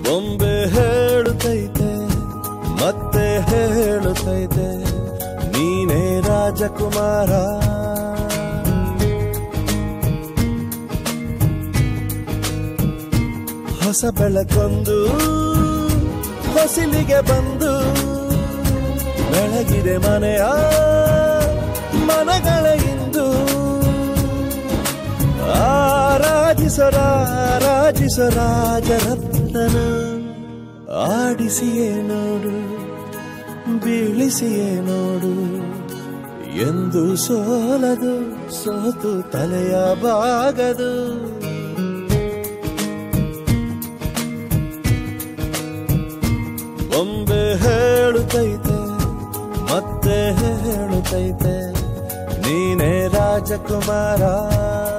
ಬೊಂಬೆ ಹೇಳುತ್ತೈತೆ ಮತ್ತೆ ಹೇಳುತ್ತೈತೆ ನೀನೇ ರಾಜಕುಮಾರ ಹೊಸ ಬೆಳಕೊಂದು ಹೊಸಿಲಿಗೆ ಬಂದು ಬೆಳಗಿದೆ ಮನೆಯ ಮನಗಳ ಇಂದು ಆರಾಜಿಸರ ರಾಜರತ್ನನ ಆಡಿಸಿಯೇ ನೋಡು ಬೀಳಿಸಿಯೇ ನೋಡು ಎಂದು ಸೋಲದು ಸೋತು ತಲೆಯ ಬಾಗದು ಒಮ್ಮೆ ಹೇಳುತ್ತೈತೆ ಮತ್ತೆ ಹೇಳುತ್ತೈತೆ ನೀನೇ ರಾಜಕುಮಾರ